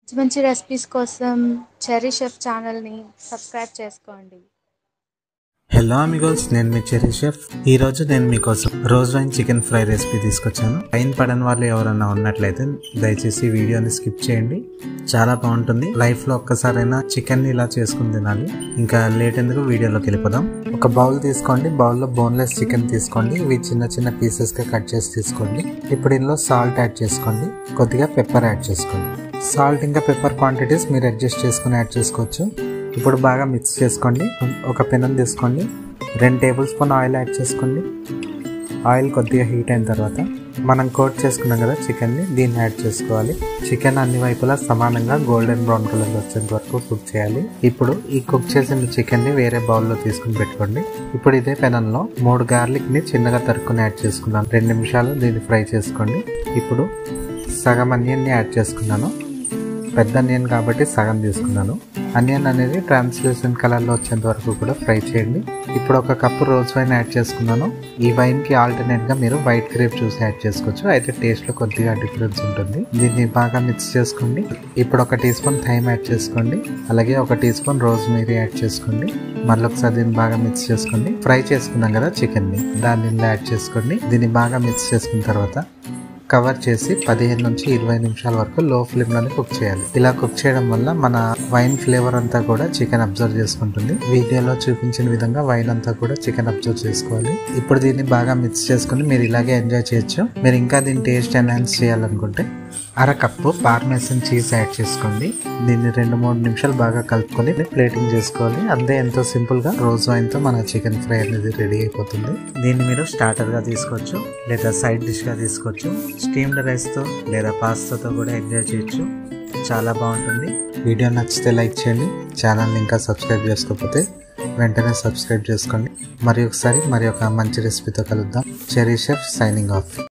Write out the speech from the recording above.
మంచి మంచి రెసిపీస్ కోసం చెరీ షెఫ్ ఛానల్ని సబ్స్క్రైబ్ చేసుకోండి హలో అమిగోస్ నేను మీ చెరీ షెఫ్ ఈ రోజు నేను మీకోసం rose wine chicken fry recipe తీసుకొచ్చాను వైన్ పడని వాళ్ళు ఎవరన్నా ఉన్నట్లయితే దయచేసి ఈ వీడియోని స్కిప్ చేయండి చాలా బాగుంటుంది లైఫ్ లో ఒక్కసారైనా చికెన్ ని ఇలా చేసుకుని తినాలి ఇంకా లేట్ ఎందుకు వీడియోలోకి వెళ్ళిపోదాం ఒక బౌల్ తీసుకోండి బౌల్లో బోన్లెస్ చికెన్ తీసుకోండి ఇవి చిన్న చిన్న పీసెస్ గా కట్ చేసి తీసుకోండి ఇప్పుడు ఇందులో సాల్ట్ యాడ్ చేసుకోండి కొద్దిగా పెప్పర్ యాడ్ చేసుకోండి సాల్ట్ ఇంకా పెప్పర్ క్వాంటిటీస్ మీరు అడ్జస్ట్ చేసుకుని యాడ్ చేసుకోవచ్చు ఇప్పుడు బాగా మిక్స్ చేసుకోండి ఒక పెనం తీసుకోండి రెండు టేబుల్ స్పూన్ ఆయిల్ యాడ్ చేసుకోండి ఆయిల్ కొద్దిగా హీట్ అయిన తర్వాత మనం కోట్ చేసుకున్నాం కదా చికెన్ని దీన్ని యాడ్ చేసుకోవాలి చికెన్ అన్ని వైపులా సమానంగా గోల్డెన్ బ్రౌన్ కలర్ వచ్చేంత వరకు కుక్ చేయాలి ఇప్పుడు ఈ కుక్ చేసిన చికెన్ని వేరే బౌల్లో తీసుకుని పెట్టుకోండి ఇప్పుడు ఇదే పెనంలో మూడు గార్లిక్ ని చిన్నగా తరుక్కుని యాడ్ చేసుకున్నాను రెండు నిమిషాలు దీన్ని ఫ్రై చేసుకోండి ఇప్పుడు సగం అనియన్ని యాడ్ చేసుకున్నాను పెద్ద అనియన్ కాబట్టి సగం తీసుకున్నాను అనియన్ అనేది ట్రాన్స్లూసెంట్ కలర్లో వచ్చేంత వరకు కూడా ఫ్రై చేయండి ఇప్పుడు ఒక కప్పు రోజ్ వైన్ యాడ్ చేసుకున్నాను ఈ వైన్కి ఆల్టర్నేట్గా మీరు వైట్ గ్రేప్ జ్యూస్ యాడ్ చేసుకోవచ్చు అయితే టేస్ట్లో కొద్దిగా డిఫరెన్స్ ఉంటుంది దీన్ని బాగా మిక్స్ చేసుకోండి ఇప్పుడు ఒక టీ స్పూన్ థైమ్ యాడ్ చేసుకోండి అలాగే ఒక teaspoon rosemary add చేసుకోండి మళ్ళీ ఒకసారి దీన్ని బాగా మిక్స్ చేసుకోండి ఫ్రై చేసుకున్నాం కదా చికెన్ని దాన్ని ఇందులో యాడ్ చేసుకోండి దీన్ని బాగా మిక్స్ చేసుకున్న తర్వాత కవర్ చేసి పదిహేను నుంచి ఇరవై నిమిషాల వరకు లో ఫ్లేమ్ లోనే కుక్ చేయాలి ఇలా కుక్ చేయడం వల్ల మన వైన్ ఫ్లేవర్ అంతా కూడా చికెన్ అబ్జర్వ్ చేసుకుంటుంది వీడియోలో చూపించిన విధంగా వైన్ అంతా కూడా చికెన్ అబ్జర్వ్ చేసుకోవాలి ఇప్పుడు దీన్ని బాగా మిక్స్ చేసుకుని మీరు ఇలాగే ఎంజాయ్ చేయొచ్చు మీరు ఇంకా దీని టేస్ట్ ఎన్హాన్స్ చేయాలనుకుంటే అర కప్పు పార్మేసన్ చీజ్ యాడ్ చేసుకోండి దీన్ని రెండు మూడు నిమిషాలు బాగా కలుపుకొని ప్లేటింగ్ చేసుకోవాలి అంతే ఎంతో సింపుల్ గా రోజ్ వైన్ తో మన చికెన్ ఫ్రై అనేది రెడీ అయిపోతుంది దీన్ని మీరు స్టార్టర్ గా తీసుకోవచ్చు లేదా సైడ్ డిష్ గా తీసుకోవచ్చు స్టీమ్డ్ రైస్ తో లేదా పాస్తాతో కూడా ఎంజాయ్ చేయొచ్చు చాలా బాగుంటుంది వీడియో నచ్చితే లైక్ చేయండి ఛానల్ని ఇంకా సబ్స్క్రైబ్ చేసుకోకపోతే వెంటనే సబ్స్క్రైబ్ చేసుకోండి మరి ఒకసారి మరి ఒక మంచి రెసిపీతో కలుద్దాం చెరీ షెఫ్ సైనింగ్ ఆఫ్